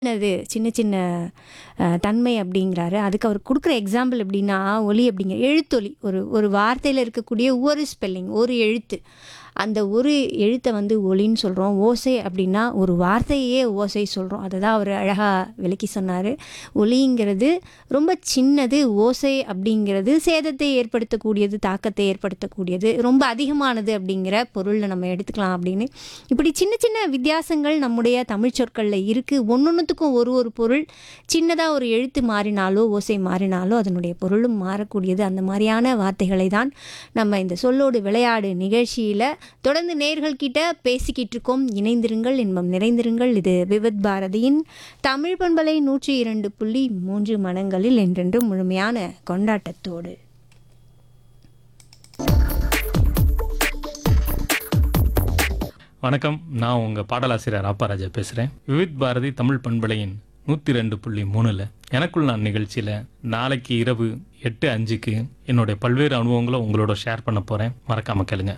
சின்னது சின்ன சின்ன அஹ், தன்மை அப்படிங்கிறாரு அதுக்கு அவர் கொடுக்குற எக்ஸாம்பிள் எப்படின்னா ஒலி அப்படிங்கிற எழுத்தொலி ஒரு ஒரு வார்த்தையில் இருக்கக்கூடிய ஒரு ஸ்பெல்லிங் ஒரு எழுத்து அந்த ஒரு எழுத்தை வந்து ஒலின்னு சொல்கிறோம் ஓசை அப்படின்னா ஒரு வார்த்தையே ஓசை சொல்கிறோம் அதை தான் அவர் அழகாக விளக்கி சொன்னார் ஒலிங்கிறது ரொம்ப சின்னது ஓசை அப்படிங்கிறது சேதத்தை ஏற்படுத்தக்கூடியது தாக்கத்தை ஏற்படுத்தக்கூடியது ரொம்ப அதிகமானது அப்படிங்கிற பொருளில் நம்ம எடுத்துக்கலாம் அப்படின்னு இப்படி சின்ன சின்ன வித்தியாசங்கள் நம்முடைய தமிழ் சொற்களில் இருக்குது ஒன்னொன்றுத்துக்கும் ஒரு ஒரு பொருள் சின்னதாக ஒரு எழுத்து மாறினாலோ ஓசை மாறினாலோ அதனுடைய பொருளும் மாறக்கூடியது அந்த மாதிரியான வார்த்தைகளை தான் நம்ம இந்த சொல்லோடு விளையாடு நிகழ்ச்சியில் தொடர்ந்து நேர்கள் கிட்ட பேசிக்கிட்டு இருக்கோம் இணைந்திருங்கள் இன்பம் நிறைந்திருங்கள் இது விவித் பாரதியின் தமிழ் பண்பலை நூற்றி இரண்டு புள்ளி மூன்று மனங்களில் என்றென்றும் முழுமையான கொண்டாட்டத்தோடு வணக்கம் நான் உங்கள் பாடலாசிரியர் ராப்பாராஜா பேசுகிறேன் விவித் பாரதி தமிழ் பண்பலையின் நூற்றி ரெண்டு புள்ளி மூணில் எனக்குள் நான் நிகழ்ச்சியில் நாளைக்கு இரவு எட்டு அஞ்சுக்கு என்னுடைய பல்வேறு அனுபவங்களை உங்களோட ஷேர் பண்ண போகிறேன் மறக்காம கேளுங்க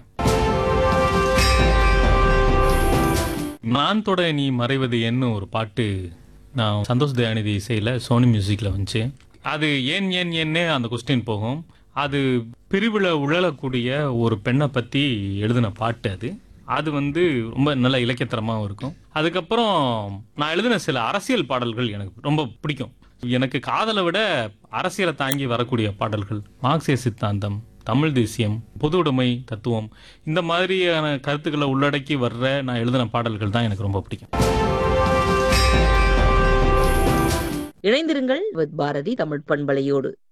நான் தொட நீ மறைவது என்ன ஒரு பாட்டு நான் சந்தோஷ் தயாநிதி இசையில் சோனி மியூசிக்கில் வந்துச்சு அது ஏன் ஏன் ஏன்னே அந்த கொஸ்டின் போகும் அது பிரிவில் உழலக்கூடிய ஒரு பெண்ணை பற்றி எழுதின பாட்டு அது அது வந்து ரொம்ப நல்ல இலக்கியத்தரமாகவும் இருக்கும் அதுக்கப்புறம் நான் எழுதின சில அரசியல் பாடல்கள் எனக்கு ரொம்ப பிடிக்கும் எனக்கு காதலை விட அரசியலை தாங்கி வரக்கூடிய பாடல்கள் மார்க்சிய சித்தாந்தம் தமிழ் தேசியம் பொது உடைமை தத்துவம் இந்த மாதிரியான கருத்துக்களை உள்ளடக்கி வர்ற நான் எழுதின பாடல்கள் தான் எனக்கு ரொம்ப பிடிக்கும் இணைந்திருங்கள் வித் பாரதி தமிழ் பண்பலையோடு